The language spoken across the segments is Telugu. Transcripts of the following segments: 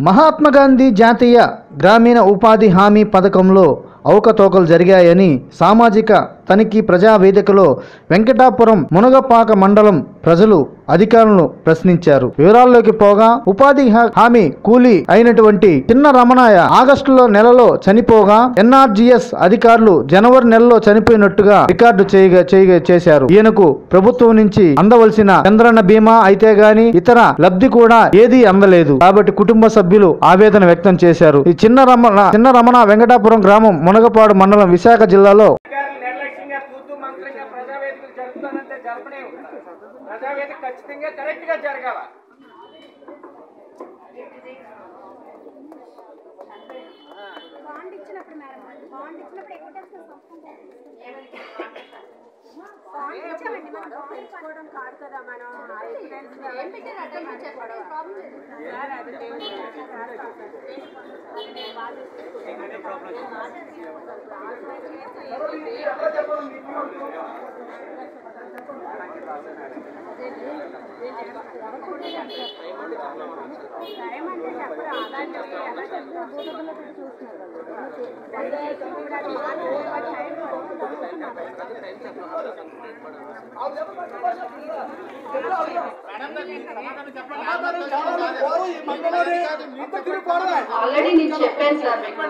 మహాత్మా గాంధీ జాతీయ గ్రామీణ ఉపాధి హామీ పథకంలో అవకతవకలు జరిగాయని సామాజిక తనిఖీ ప్రజా వేదికలో వెంకటాపురం మునగపాక మండలం ప్రజలు అధికారులను ప్రశ్నించారు వివరాల్లోకి పోగా ఉపాధి హా- హామీ కూలీ అయినటువంటి చిన్న రమణాయ ఆగస్టులో నెలలో చనిపోగా ఎన్ఆర్జీఎస్ అధికారులు జనవరి నెలలో చనిపోయినట్టుగా రికార్డు చేయగా చేయగా చేశారు ఈయనకు ప్రభుత్వం నుంచి అందవలసిన చంద్రన్న బీమా అయితే గాని ఇతర లబ్ధి కూడా ఏదీ అందలేదు కాబట్టి కుటుంబ సభ్యులు ఆవేదన వ్యక్తం చేశారు ఈ చిన్న రమణ చిన్న రమణ వెంకటాపురం గ్రామం మునగపాడు మండలం విశాఖ జిల్లాలో అధికారులు నిర్లక్ష్యంగా తూతూ మంత్రంగా ప్రజావేదికలు జరుపుతానంటే జరపనే ప్రజావేదిక ఖచ్చితంగా కరెక్ట్ గా జరగాల బాండ్ ఇచ్చినప్పుడు మేడం బాండ్ ఇచ్చినప్పుడు ఎక్కువ టెస్ట్ బాండ్ ఇచ్చామండి మనం బాండ్ ఇచ్చుకోవడం కాదు కదా మనం ఏం పెట్టారు అర్థం చేసుకోవడం ప్రాబ్లం లేదు సార్ అది టైం అంటే చెప్పరు ఆధార్ చెప్పి ఎలా చెప్తారు ఆల్రెడీ నేను చెప్పాను సార్ మీకు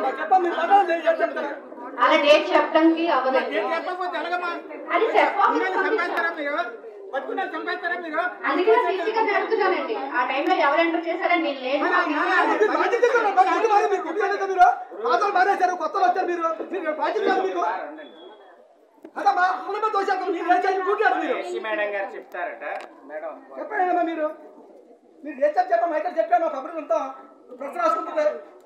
అలా డేట్ చెప్పడానికి అవ్వదండి అది చంపేస్తారా మీరు అందుకే ఫిజికల్ జరుగుతున్నానండి ఆ టైంలో ఎవరు ఎంటర్ చేశారని నేను లేను ఆధార్ మారేశారు కొత్తలో వచ్చారు మీరు మీరు బాధ్యత కాదు మీకు అదమ్మా అన్నమే దోషాలు మీరు ఏం చేసి కూర్చారు మీరు ఎస్సీ మేడం గారు చెప్తారట మేడం చెప్పండి మీరు మీరు ఏ చెప్పి చెప్పండి మైకల్ చెప్పాను మా కబుర్లు అంతా ప్రశ్న రాసుకుంటుంది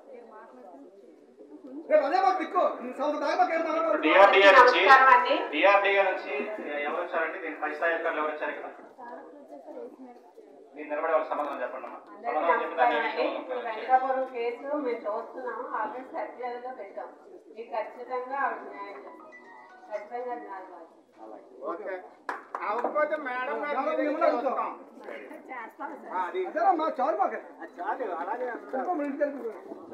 రేపు అదే మాకు దిక్కు సంవత్సరం దాకా మాకు ఏం మాట్లాడరు. డిఆర్డిఏ నుంచి నమస్కారం అండి డిఆర్డిఏ నుంచి ఎవరు వచ్చారంటే దీని పై స్థాయి అధికారులు ఎవరు వచ్చారు ఇక్కడ మీరు నిలబడే వాళ్ళ సమాధానం చెప్పండి అమ్మా సమాధానం చెప్పిన నమస్కారమండి. ఇప్పుడు వెంకటాపురం కేసు మేము చూస్తున్నాం ఆల్రెడీ సర్క్యులర్ గా పెట్టాం మీకు ఖచ్చితంగా ఆవిడ న్యాయం చేస్తారు. ఖచ్చితంగా న్యాయం చేస్తారు. ఓకే అవ్వకపోతే మేడం గారు మేడం మీ దగ్గరికి మిమ్మల్ని వస్తాం. ఆ, అది అదేనమ్మా చాలు మాకు అది చాలు అలాగే చెప్పు, మన ఇంటికి వెళ్ళిపో.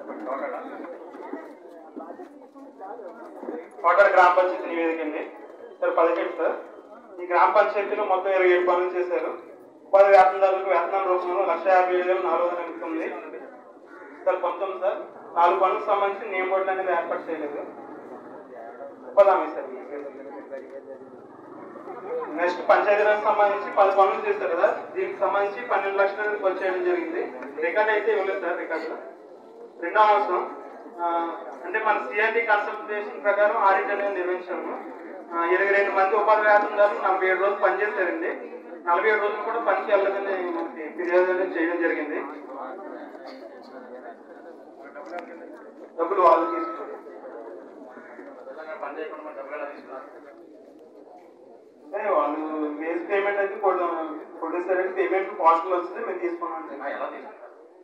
కోటర్ గ్రామ పంచాయతీ నివేదిక అండి సార్ పదిహేడు సార్ ఈ గ్రామ పంచాయతీలో మొత్తం ఇరవై ఏడు పనులు చేశారు ఉపాధి వేతనదారులకు వేతనాల రూపంలో లక్ష యాభై ఏడు వేల నాలుగు వందల ఎనిమిది ఉంది సార్ పంతొమ్మిది సార్ నాలుగు పనులకు సంబంధించి నేమ్ బోర్డులు అనేది ఏర్పాటు చేయలేదు ఉపాధి హామీ సార్ నెక్స్ట్ పంచాయతీరాజ్ సంబంధించి పది పనులు చేశారు కదా దీనికి సంబంధించి పన్నెండు లక్షలు వచ్చేయడం జరిగింది రికార్డ్ అయితే ఇవ్వలేదు సార్ రికార్డు రెండో అవసరం ఆ, అంటే మన సిఆర్టీ కన్సల్టేషన్ ప్రకారం ఆడిట్ అనేది నిర్వహించాము ఆ, ఇరవై రెండు మంది ఉపాధి వేతనదారులు నలభై ఏడు రోజులు పనిచేశారండి నలభై ఏడు రోజులు కూడా పనికి వెళ్ళదని మనకి ఫిర్యాదు అనేది చేయడం జరిగింది డబ్బులు వాళ్ళు తీసుకున్నారు పని చేయకుండా మన డబ్బులు ఎలా తీసుకున్నారు అంటే వాళ్ళు వేస్ పేమెంట్ అయితే ప్రొడ్యూసర్ అయితే పేమెంట్ పాజిటివ్ వస్తుంది మేము తీసుకున్నాం ఎలా తీసుకుంటారు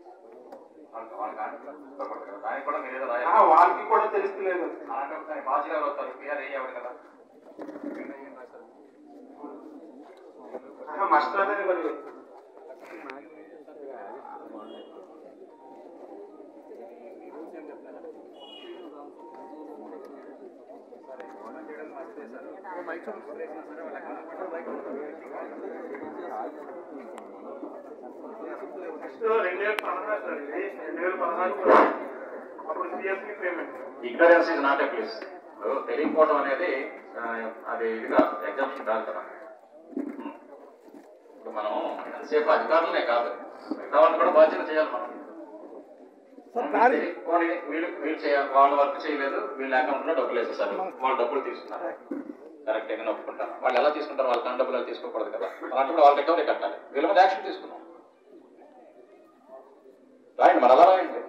దానికి కూడా మీరు ఏదో ఆ, వాళ్ళకి కూడా తెలుస్తలేదు అలాంటి బాధ్యత వస్తారు పిఆర్ అయ్యేవాడు కదా మస్ట్ అనేది మరి నెక్స్ట్ రెండు వేల పదహారు సార్ ఇది రెండు వేల పదహారు అప్పుడు CSC payment ignorance is not a place తెలియకపోవడం అనేది ఆ, అది ఇదిగా ఎగ్జామ్షన్ కాదు కదా ఉం. ఇప్పుడు మనం ఎంతసేపు అధికారులనే కాదు మిగతా వాళ్ళు కూడా బాధ్యత చేయాలి మనం పోనీ వీళ్ళు వీళ్ళు చేయాలి వాళ్ళ వర్క్ చేయలేదు వీళ్ళ అకౌంట్ లో డబ్బులు వేసేసారు వాళ్ళు డబ్బులు తీసుకున్నారు కరెక్ట్ గా ఒప్పుకుంటాను వాళ్ళు ఎలా తీసుకుంటారు వాళ్ళ కన్నా డబ్బులు ఎలా తీసుకోకూడదు కదా అలాంటప్పుడు వాళ్ళ రికవరీ కట్టాలి వీళ్ళ మీద యాక్షన్ తీసుకున్నాం రాయండి మరి అలా రాయండి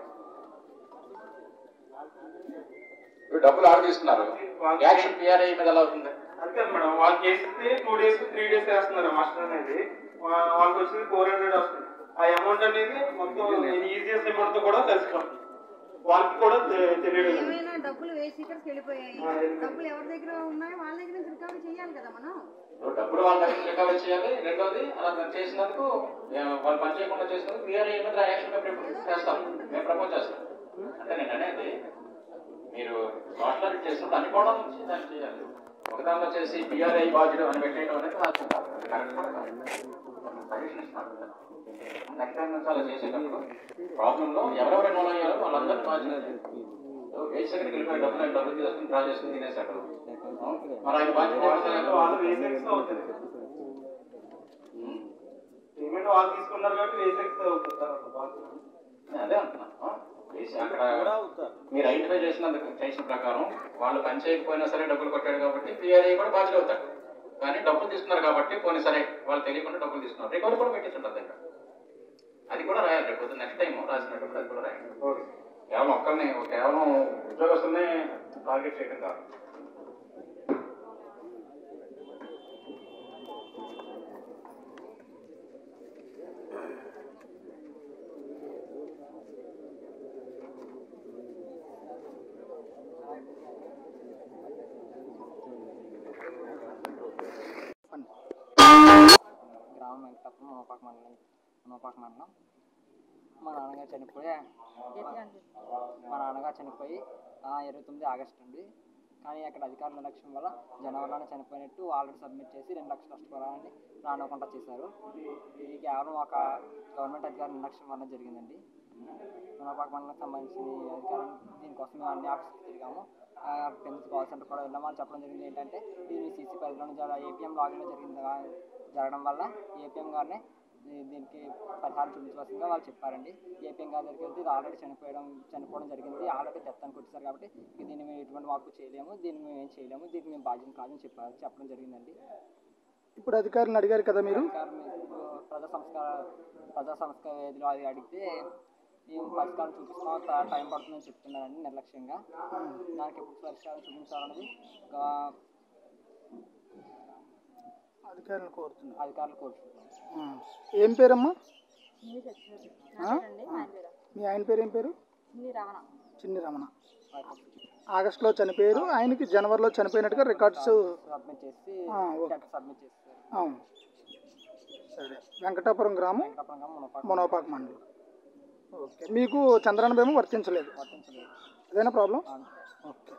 వీళ్ళు డబ్బులు ఆడ తీసుకున్నారు యాక్షన్ పిఆర్ఐ మీద ఎలా అవుతుంది అంతే మేడం వాళ్ళకి వేస్తే టూ డేస్ త్రీ డేస్ వేస్తున్నారు మాస్టర్ అనేది వా- వాళ్ళకి వచ్చింది ఫోర్ హండ్రెడ్ వస్తుంది ఆ అమౌంట్ అనేది మొత్తం ఈజీఎస్ అమౌంట్ తో కూడా తెలుసుకోండి వాళ్ళకి కూడా తె- తెలియదు ఏమైనా డబ్బులు వేసి ఇక్కడికి వెళ్ళిపోయాయి డబ్బులు ఎవరి దగ్గర ఉన్నాయో వాళ్ళ దగ్గర నుంచి రికవరీ చేయాలి కదా మనం ఇప్పుడు డబ్బులు వాళ్ళ దగ్గర రికవరీ చేయాలి రెండోది అలా చేసినందుకు ఏ, వాళ్ళు పని చేయకుండా చేసినందుకు వీఆర్ మీద యాక్షన్ మేము చేస్తాం మేము ప్రపోజ్ చేస్తాం అంటే నేను అనేది మీరు సోషల్ ఆడిట్ చేసినప్పుడు అన్ని కోణాల నుంచి దాన్ని చేయాలి ఒకదానిలో చేసి బీఆర్ఐ బాధ్యుడు అని పెట్టేయడం అనేది రాజ్యం కాదు అది కరెక్ట్ కూడా కాదు సజెషన్ ఇస్తున్నాను నెక్స్ట్ టైం నుంచి అలా చేసేటప్పుడు ప్రాబ్లంలో ఎవరెవరు ఇన్వాల్వ్ అయ్యారో వాళ్ళందరూ బాధ్యత వేసి దగ్గరికి వెళ్ళిపోయి డబ్బులు డబ్బులు తీసుకుని డ్రా చేసుకుని తినేసాడు మరి ఆయన బాధ్యత చేస్తే వాళ్ళు వేసెక్స్ అవుతుంది పేమెంట్ వాళ్ళు తీసుకున్నారు కాబట్టి వేసెక్స్ అవుతుంది సార్ అట్లా బాధ్యత. నేను అదే అంటున్నా ఆ? వేసి అక్కడ మీరు ఐడెంటిఫై చేసినందుకు చేసిన ప్రకారం వాళ్ళు పని చేయకపోయినా సరే డబ్బులు కొట్టాడు కాబట్టి పిఆర్ఐ కూడా బాధ్యత అవుతాడు కానీ డబ్బులు తీసుకున్నారు కాబట్టి పోనీ సరే వాళ్ళు తెలియకుండా డబ్బులు తీసుకున్నారు రికవరీ కూడా పెట్టేస్తుంటారు దగ్గర అది కూడా రాయాలి రేపు నెక్స్ట్ టైం రాసినప్పుడు అది కూడా రాయాలి కేవలం ఒక్కరిని కేవలం ఉద్యోగస్తుల్ని టార్గెట్ చేయడం కాదు గ్రామం వెంకటప్ప మోపాక మండలం మోపాక మండలం మా నాన్నగారు చనిపోయి మా నాన్నగారు చనిపోయి ఆ, ఇరవై తొమ్మిది ఆగస్టు అండి కానీ అక్కడ అధికారుల నిర్లక్ష్యం వల్ల జనవరిలోనే చనిపోయినట్టు ఆల్రెడీ సబ్మిట్ చేసి రెండు లక్షల నష్టపరాలని రానివ్వకుండా చేశారు ఇది కేవలం ఒక గవర్నమెంట్ అధికారుల నిర్లక్ష్యం వల్ల జరిగిందండి మోపాక మండలం సంబంధించిన అధికారులు దీనికోసం మేము అన్ని ఆఫీసులు తిరిగాము పెన్స్ కాల్ సెంటర్ కూడా వెళ్ళాము వాళ్ళు చెప్పడం జరిగింది ఏంటంటే ఇది మీ సీసీ పరిధిలో జర ఏపీఎం లాగిన్లో జరిగింది కా- జరగడం వల్ల ఏపీఎం గారినే దీ- దీనికి పరిహారం చూపించవలసిందిగా వాళ్ళు చెప్పారండి ఏపీఎం గారి దగ్గరికి వెళ్తే ఇది ఆల్రెడీ చనిపోవడం చనిపోవడం జరిగింది ఆల్రెడీ డెత్ అని కొట్టేశారు కాబట్టి ఇక దీన్ని మేము ఎటువంటి మార్పు చేయలేము దీన్ని మేము ఏం చేయలేము దీనికి మేము బాధ్యత కాదని చెప్పారు చెప్పడం జరిగిందండి ఇప్పుడు అధికారులను అడిగారు కదా మీరు అధికారులు మీకు ప్రజా సంస్కార ప్రజా సంస్కార వేదిలో అది అడిగితే మేము పరిష్కారం చూపిస్తాం ట- టైం పడుతుందని చెప్తున్నారండి నిర్లక్ష్యంగా దానికి ఎప్పుడు పరిష్కారం చూపించాలన్నది ఇంకా అధికారులను కోరుతున్నారు అధికారులు కోరుకుంటున్నాం ఆ. ఏం పేరమ్మా ఆ? అండి ఆయన పేరు మీ ఆయన పేరు ఏం పేరు నీ రమణ చిన్ని రమణ ఆగస్టులో చనిపోయారు ఆయనకి జనవరిలో చనిపోయినట్టుగా రికార్డ్స్ సబ్మిట్ చేసి ఆ, ఓకే. చెక్ సబ్మిట్ చేస్తారు అవును సరే వెంకటాపురం గ్రామం వెంకటపరంగా మునపాక మొనోపాక్ మండలం ఓకే మీకు చంద్రన్న భీమం వర్తించలేదు వర్తించలేదు అదేనా ప్రాబ్లం ఓకే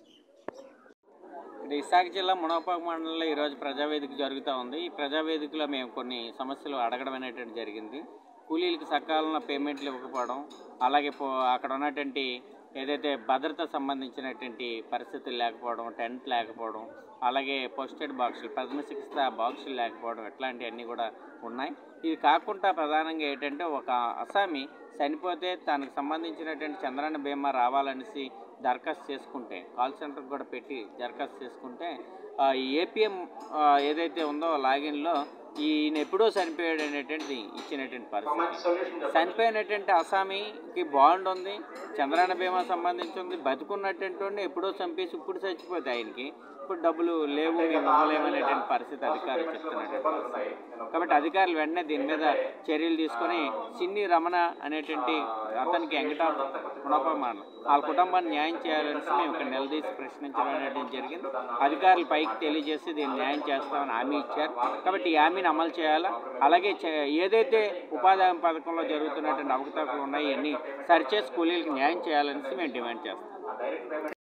ఇది విశాఖ జిల్లా మునపాక మండలంలో ఈరోజు ప్రజావేదిక జరుగుతూ ఉంది ఈ ప్రజావేదికలో మేము కొన్ని సమస్యలు అడగడం అనేటువంటి జరిగింది కూలీలకు సకాలంలో పేమెంట్లు ఇవ్వకపోవడం అలాగే పో అక్కడ ఉన్నటువంటి ఏదైతే భద్రత సంబంధించినటువంటి పరిస్థితులు లేకపోవడం టెంట్ లేకపోవడం అలాగే పోస్టెడ్ బాక్సులు ప్రథమ చికిత్స బాక్సులు లేకపోవడం ఇట్లాంటివన్నీ కూడా ఉన్నాయి ఇది కాకుండా ప్రధానంగా ఏంటంటే ఒక అసామి చనిపోతే తనకు సంబంధించినటువంటి చంద్రన్న బీమా రావాలనేసి దరఖాస్తు చేసుకుంటే కాల్ సెంటర్కి కూడా పెట్టి దరఖాస్తు చేసుకుంటే ఆ, ఈ ఏపీఎం ఆ, ఏదైతే ఉందో లాగిన్లో ఈయన ఎప్పుడో చనిపోయాడు అనేటువంటిది ఇచ్చినటువంటి పరిస్థితి చనిపోయినటువంటి అసామీకి బాండ్ ఉంది చంద్రాన బీమా సంబంధించి ఉంది బతుకున్నటువంటి వాడిని ఎప్పుడో చంపేసి ఇప్పుడు చచ్చిపోతే ఆయనకి ఇప్పుడు డబ్బులు లేవు మేము ఇవ్వలేమనేటువంటి పరిస్థితి అధికారులు చెప్తున్నటువంటి పరిస్థితి కాబట్టి అధికారులు వెంటనే దీని మీద చర్యలు తీసుకొని సిన్ని రమణ అనేటువంటి అతనికి వెంకటాపురం మండలం వాళ్ళ కుటుంబాన్ని న్యాయం చేయాలని మేము ఇక్కడ నిలదీసి ప్రశ్నించడం అనేటువంటి జరిగింది అధికారులు పైకి తెలియజేసి దీన్ని న్యాయం చేస్తామని హామీ ఇచ్చారు కాబట్టి ఈ హామీని అమలు చేయాలా అలాగే చే- ఏదైతే ఉపాధి హామీ పథకంలో జరుగుతున్నటువంటి అవకతవకలు ఉన్నాయో ఇవన్నీ సరిచేసి కూలీలకు న్యాయం చేయాలనేసి మేము డిమాండ్ చేస్తాం